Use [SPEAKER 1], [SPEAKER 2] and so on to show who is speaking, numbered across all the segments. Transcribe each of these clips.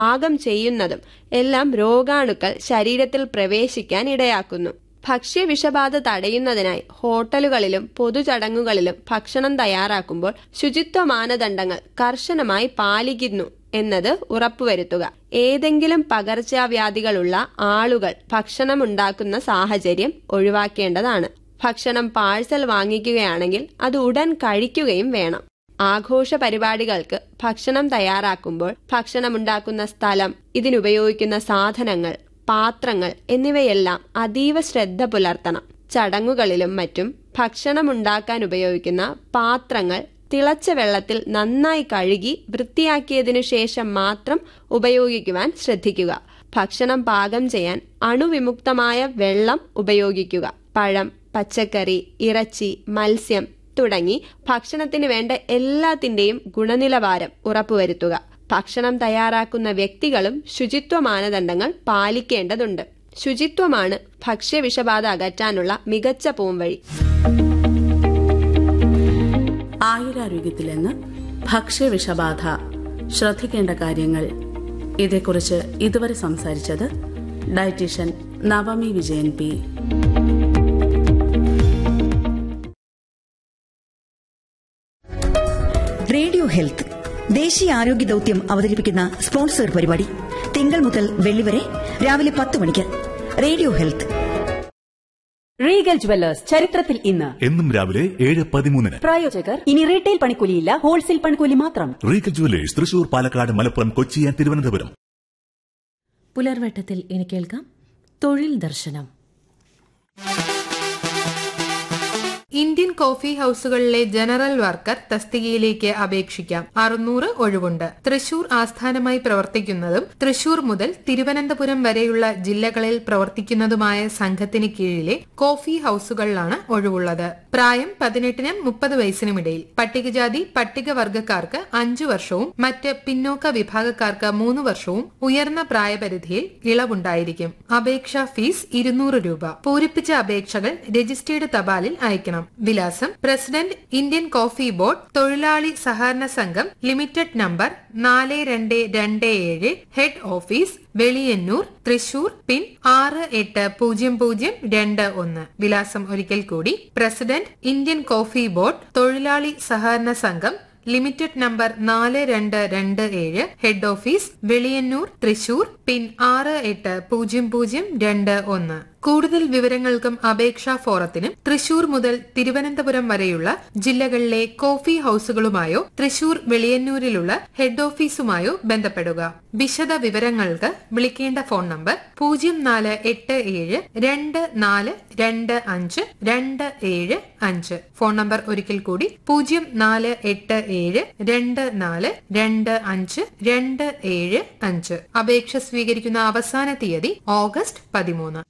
[SPEAKER 1] പാകം ചെയ്യുന്നതും എല്ലാം രോഗാണുക്കൾ ശരീരത്തിൽ പ്രവേശിക്കാൻ ഇടയാക്കുന്നു ഭക്ഷ്യവിഷബാധ തടയുന്നതിനായി ഹോട്ടലുകളിലും പൊതുചടങ്ങുകളിലും ഭക്ഷണം തയ്യാറാക്കുമ്പോൾ ശുചിത്വ മാനദണ്ഡങ്ങൾ കർശനമായി പാലിക്കുന്നു എന്നത് ഉറപ്പുവരുത്തുക ഏതെങ്കിലും പകർച്ചവ്യാധികളുള്ള ആളുകൾ ഭക്ഷണമുണ്ടാക്കുന്ന സാഹചര്യം ഒഴിവാക്കേണ്ടതാണ് ഭക്ഷണം പാഴ്സൽ വാങ്ങിക്കുകയാണെങ്കിൽ അത് ഉടൻ കഴിക്കുകയും വേണം ആഘോഷ പരിപാടികൾക്ക് ഭക്ഷണം തയ്യാറാക്കുമ്പോൾ ഭക്ഷണമുണ്ടാക്കുന്ന സ്ഥലം ഇതിനുപയോഗിക്കുന്ന സാധനങ്ങൾ പാത്രങ്ങൾ എന്നിവയെല്ലാം അതീവ ശ്രദ്ധ പുലർത്തണം ചടങ്ങുകളിലും മറ്റും ഭക്ഷണമുണ്ടാക്കാൻ ഉപയോഗിക്കുന്ന പാത്രങ്ങൾ തിളച്ച വെള്ളത്തിൽ നന്നായി കഴുകി വൃത്തിയാക്കിയതിനു ശേഷം മാത്രം ഉപയോഗിക്കുവാൻ ശ്രദ്ധിക്കുക ഭക്ഷണം പാകം ചെയ്യാൻ അണുവിമുക്തമായ വെള്ളം ഉപയോഗിക്കുക പഴം പച്ചക്കറി ഇറച്ചി മത്സ്യം തുടങ്ങി ഭക്ഷണത്തിന് വേണ്ട എല്ലാത്തിന്റെയും ഗുണനിലവാരം ഉറപ്പുവരുത്തുക ഭക്ഷണം തയ്യാറാക്കുന്ന വ്യക്തികളും ശുചിത്വ മാനദണ്ഡങ്ങൾ പാലിക്കേണ്ടതുണ്ട് ശുചിത്വമാണ് ഭക്ഷ്യവിഷബാധ അകറ്റാനുള്ള മികച്ച പോംവഴി
[SPEAKER 2] ആയുരാരോഗ്യത്തിൽ നിന്ന് ഭക്ഷ്യവിഷബാധ ശ്രദ്ധിക്കേണ്ട കാര്യങ്ങൾ ഇതേക്കുറിച്ച് ഇതുവരെ സംസാരിച്ചത് dietitian Navami Vijayan P
[SPEAKER 3] radio health ദേശീയ ആരോഗ്യ ദൌത്യം അവതരിപ്പിക്കുന്ന സ്പോൺസർ പരിപാടി തിങ്കൾ മുതൽ വെള്ളി വരെ രാവിലെ പത്ത് മണിക്ക് റേഡിയോ ഹെൽത്ത്
[SPEAKER 4] റീഗൽ ജുവല്ലേഴ്സ് ചരിത്രത്തിൽ ഇന്ന്
[SPEAKER 5] എന്നും രാവിലെ ഏഴ് പതിമൂന്നിന്
[SPEAKER 4] പ്രായോജകർ ഇനി റീറ്റെയിൽ പണിക്കൂലിയില്ല ഹോൾസെയിൽ പണിക്കൂലി മാത്രം
[SPEAKER 5] Regal jewellers Thrissur Palakkad Malappuram Kochi and Thiruvananthapuram
[SPEAKER 6] പുലർവട്ടത്തിൽ ഇനി കേൾക്കാം തൊഴിൽ ദർശനം
[SPEAKER 7] ഇന്ത്യൻ കോഫി ഹൌസുകളിലെ ജനറൽ വർക്കർ തസ്തികയിലേക്ക് അപേക്ഷിക്കാം അറുന്നൂറ് ഒഴിവുണ്ട് തൃശൂർ ആസ്ഥാനമായി പ്രവർത്തിക്കുന്നതും തൃശൂർ മുതൽ തിരുവനന്തപുരം വരെയുള്ള ജില്ലകളിൽ പ്രവർത്തിക്കുന്നതുമായ സംഘത്തിന് കീഴിലെ കോഫി ഹൌസുകളിലാണ് ഒഴിവുള്ളത് പ്രായം പതിനെട്ടിനും മുപ്പത് വയസ്സിനുമിടയിൽ പട്ടികജാതി പട്ടികവർഗക്കാർക്ക് അഞ്ചു വർഷവും മറ്റ് പിന്നോക്ക വിഭാഗക്കാർക്ക് മൂന്ന് വർഷവും ഉയർന്ന പ്രായപരിധിയിൽ ഇളവുണ്ടായിരിക്കും അപേക്ഷാ ഫീസ് ഇരുന്നൂറ് രൂപ പൂരിപ്പിച്ച അപേക്ഷകൾ രജിസ്റ്റേർഡ് തപാലിൽ അയക്കണം വിലാസം പ്രസിഡന്റ് ഇന്ത്യൻ കോഫി ബോർഡ് തൊഴിലാളി സഹകരണ സംഘം ലിമിറ്റഡ് നമ്പർ നാല് രണ്ട് രണ്ട് ഏഴ് head office Veliyannur Thrissur pin ആറ് എട്ട് പൂജ്യം പൂജ്യം രണ്ട് ഒന്ന് വിലാസം ഒരിക്കൽ കൂടി പ്രസിഡന്റ് ഇന്ത്യൻ കോഫി ബോർഡ് തൊഴിലാളി സഹകരണ സംഘം ലിമിറ്റഡ് നമ്പർ നാല് രണ്ട് രണ്ട് ഏഴ് head office Veliyannur Thrissur pin ആറ് എട്ട് പൂജ്യം പൂജ്യം രണ്ട് ഒന്ന് കൂടുതൽ വിവരങ്ങൾക്കും അപേക്ഷാ ഫോറത്തിനും തൃശൂർ മുതൽ തിരുവനന്തപുരം വരെയുള്ള ജില്ലകളിലെ കോഫി ഹൌസുകളുമായോ തൃശൂർ വെളിയന്നൂരിലുള്ള ഹെഡ് ഓഫീസുമായോ ബന്ധപ്പെടുക വിശദ വിവരങ്ങൾക്ക് വിളിക്കേണ്ട ഫോൺ നമ്പർ പൂജ്യം നാല് എട്ട് ഏഴ് രണ്ട് നാല് രണ്ട് അഞ്ച് രണ്ട് ഏഴ് അഞ്ച് ഫോൺ നമ്പർ ഒരിക്കൽ കൂടി പൂജ്യം നാല് എട്ട് ഏഴ് രണ്ട് നാല് രണ്ട് അഞ്ച് രണ്ട് ഏഴ് അഞ്ച് അപേക്ഷ സ്വീകരിക്കുന്ന അവസാന തീയതി ഓഗസ്റ്റ് പതിമൂന്ന്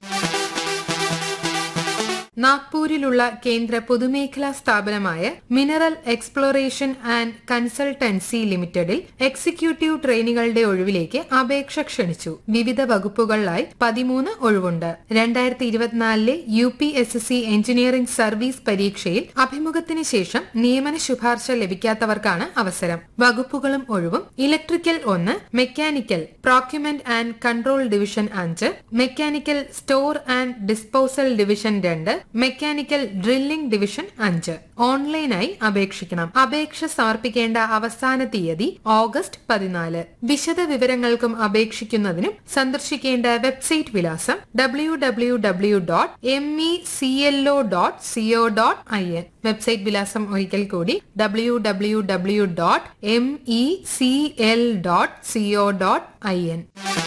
[SPEAKER 7] നാഗ്പൂരിലുള്ള കേന്ദ്ര പൊതുമേഖലാ സ്ഥാപനമായ മിനറൽ എക്സ്പ്ലോറേഷൻ ആൻഡ് കൺസൾട്ടൻസി ലിമിറ്റഡിൽ എക്സിക്യൂട്ടീവ് ട്രെയിനികളുടെ ഒഴിവിലേക്ക് അപേക്ഷ ക്ഷണിച്ചു വിവിധ വകുപ്പുകളിലായി പതിമൂന്ന് ഒഴിവുണ്ട് രണ്ടായിരത്തി ഇരുപത്തിനാലിലെ U P S S C engineering service പരീക്ഷയിൽ അഭിമുഖത്തിന് ശേഷം നിയമന ശുപാർശ ലഭിക്കാത്തവർക്കാണ് അവസരം വകുപ്പുകളും ഒഴിവും ഇലക്ട്രിക്കൽ ഒന്ന് mechanical procurement and control division അഞ്ച് mechanical store and disposal division രണ്ട് മെക്കാനിക്കൽ ഡ്രില്ലിംഗ് ഡിവിഷൻ അഞ്ച് ഓൺലൈനായി അപേക്ഷിക്കണം അപേക്ഷ സമർപ്പിക്കേണ്ട അവസാന തീയതി ഓഗസ്റ്റ് പതിനാല് വിശദ വിവരങ്ങൾക്കും അപേക്ഷിക്കുന്നതിനും സന്ദർശിക്കേണ്ട വെബ്സൈറ്റ് വിലാസം W W W dot M E C L O dot C O dot I N website വിലാസം ഒരിക്കൽ കൂടി W W W dot M E C L dot C O dot I N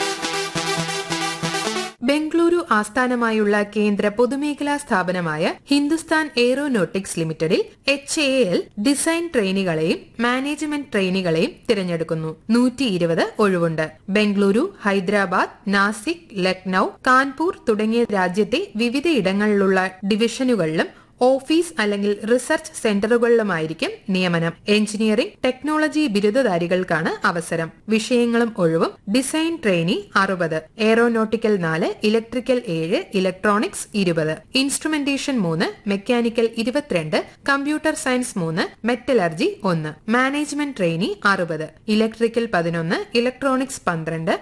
[SPEAKER 7] Bengaluru ആസ്ഥാനമായുള്ള കേന്ദ്ര പൊതുമേഖലാ സ്ഥാപനമായ ഹിന്ദുസ്ഥാൻ എയ്റോനോട്ടിക്സ് ലിമിറ്റഡിൽ എച്ച് എ എൽ ഡിസൈൻ ട്രെയിനികളെയും management ട്രെയിനികളെയും തിരഞ്ഞെടുക്കുന്നു നൂറ്റി ഇരുപത് ഒഴിവുണ്ട് ബംഗളൂരു ഹൈദരാബാദ് നാസിക് ലക്നൌ കാൺപൂർ തുടങ്ങിയ രാജ്യത്തെ വിവിധയിടങ്ങളിലുള്ള ഡിവിഷനുകളിലും ഓഫീസ് അല്ലെങ്കിൽ റിസർച്ച് സെന്ററുകളിലുമായിരിക്കും നിയമനം എഞ്ചിനീയറിംഗ് ടെക്നോളജി ബിരുദധാരികൾക്കാണ് അവസരം വിഷയങ്ങളും ഒഴിവും ഡിസൈൻ ട്രെയിനി അറുപത് എയറോനോട്ടിക്കൽ നാല് ഇലക്ട്രിക്കൽ ഏഴ് ഇലക്ട്രോണിക്സ് ഇരുപത് ഇൻസ്ട്രുമെന്റേഷൻ മൂന്ന് മെക്കാനിക്കൽ ഇരുപത്തിരണ്ട് കമ്പ്യൂട്ടർ സയൻസ് മൂന്ന് മെറ്റലർജി ഒന്ന് മാനേജ്മെന്റ് ട്രെയിനി അറുപത് ഇലക്ട്രിക്കൽ പതിനൊന്ന് ഇലക്ട്രോണിക്സ് പന്ത്രണ്ട്